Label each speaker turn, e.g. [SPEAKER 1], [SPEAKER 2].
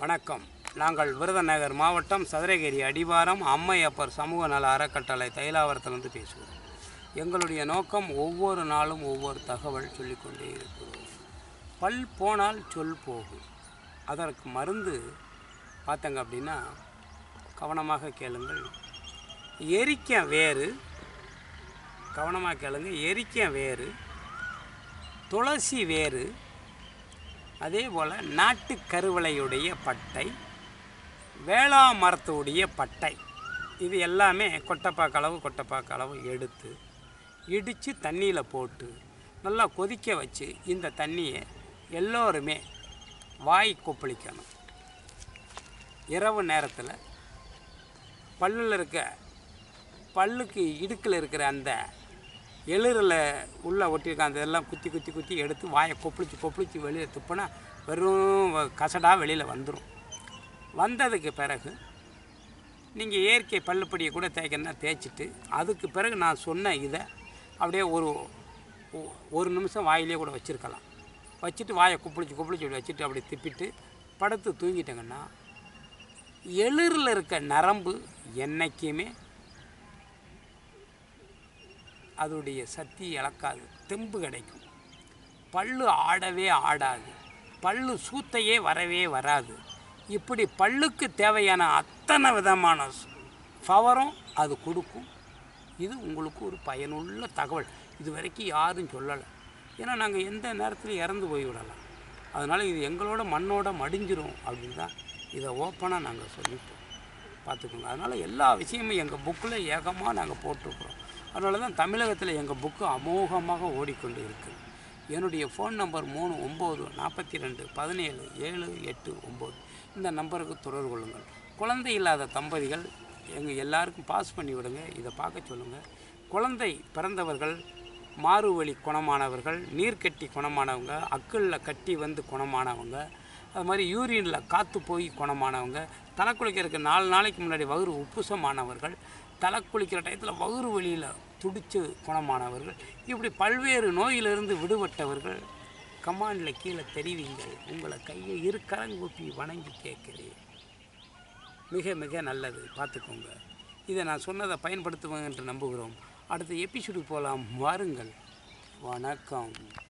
[SPEAKER 1] வணக்கம் நாங்கள் விருதுநகர் மாவட்டம் சதுரகிரி அடிவாரம் அம்மையப்பர் சமூக நல அறக்கட்டளை தைலாவரத்திலிருந்து பேசுகிறோம் எங்களுடைய நோக்கம் ஒவ்வொரு நாளும் ஒவ்வொரு தகவல் சொல்லிக்கொண்டே இருக்கிறோம் பல் போனால் சொல் போகும் அதற்கு மருந்து பார்த்தங்க அப்படின்னா கவனமாக கேளுங்கள் எரிக்க வேறு கவனமாக கேளுங்க எரிக்க வேறு துளசி வேறு அதே போல் நாட்டு கருவளையுடைய பட்டை வேளா மரத்துடைய பட்டை இது எல்லாமே கொட்டைப்பாக்கு அளவு கொட்டைப்பாக்கு அளவு எடுத்து இடித்து தண்ணியில் போட்டு நல்லா கொதிக்க வச்சு இந்த தண்ணியை எல்லோருமே வாய் கொப்பளிக்கணும் இரவு நேரத்தில் பல்லில் இருக்க பல்லுக்கு இடுக்கில் இருக்கிற அந்த எளிரில் உள்ளே ஒட்டியிருக்க அந்த இதெல்லாம் குத்தி குத்தி குத்தி எடுத்து வாயை கொப்பளிச்சு கொப்பளிச்சு வெளியே துப்புனா வெறும் கசடாக வெளியில் வந்துடும் வந்ததுக்கு பிறகு நீங்கள் இயற்கை பல்லுப்படியை கூட தேய்க்கணும்னா தேய்ச்சிட்டு அதுக்கு பிறகு நான் சொன்ன இதை அப்படியே ஒரு ஒ- ஒரு நிமிஷம் வாயிலே கூட வச்சுருக்கலாம் வச்சுட்டு வாயை குப்பிளிச்சு குப்பிளிச்சு இப்படி வச்சுட்டு அப்படி திப்பிட்டு படுத்து தூங்கிட்டங்கன்னா எளிரில் இருக்க நரம்பு என்னைக்குமே அதோடைய சக்தி இழக்காது தெம்பு கிடைக்கும் பல்லு ஆடவே ஆடாது பல்லு சூத்தையே வரவே வராது இப்படி பல்லுக்கு தேவையான அத்தனை விதமான பவரும் அது கொடுக்கும் இது உங்களுக்கு ஒரு பயனுள்ள தகவல் இது வரைக்கும் யாரும் சொல்லலை ஏன்னா நாங்கள் எந்த நேரத்திலும் இறந்து போய்விடலாம் அதனால் இது எங்களோட மண்ணோட மடிஞ்சிரும் அப்படின்னு தான் இதை ஓப்பனாக நாங்கள் சொல்லிட்டோம் பார்த்துக்கோங்க அதனால் எல்லா விஷயமும் எங்கள் புக்கில் ஏகமாக நாங்கள் போட்டிருக்கிறோம் அதனால தான் தமிழகத்தில் எங்கள் புக்கு அமோகமாக ஓடிக்கொண்டு இருக்குது என்னுடைய ஃபோன் நம்பர் மூணு ஒம்பது நாற்பத்தி ரெண்டு பதினேழு ஏழு எட்டு ஒம்பது இந்த நம்பருக்கு தொடர்பு கொள்ளுங்கள் குழந்தை இல்லாத தம்பதிகள் எங்கள் எல்லாருக்கும் பாஸ் பண்ணி விடுங்க இதை பார்க்க சொல்லுங்கள் குழந்தை பிறந்தவர்கள் மாறுவழி குணமானவர்கள் நீர்க்கட்டி குணமானவங்க அக்கிளில் கட்டி வந்து குணமானவங்க அது மாதிரி யூரினில் காற்று போய் குணமானவங்க தலை குளிக்கிறதுக்கு நாலு நாளைக்கு முன்னாடி வகுறு உப்புசமானவர்கள் தலை குளிக்கிற டயத்தில் வகுறு வழியில் துடிச்சு குணமானவர்கள் இப்படி பல்வேறு நோயிலிருந்து விடுபட்டவர்கள் கமாண்டில் கீழே தெரிவிங்கள் உங்களை கையை இரு கரங்கூப்பி வணங்கி கேட்கிறேன் மிக மிக நல்லது பார்த்துக்கோங்க இதை நான் சொன்னதை பயன்படுத்துவேன் என்று நம்புகிறோம் அடுத்த எபிசோடு போகலாம் வாருங்கள் வணக்கம்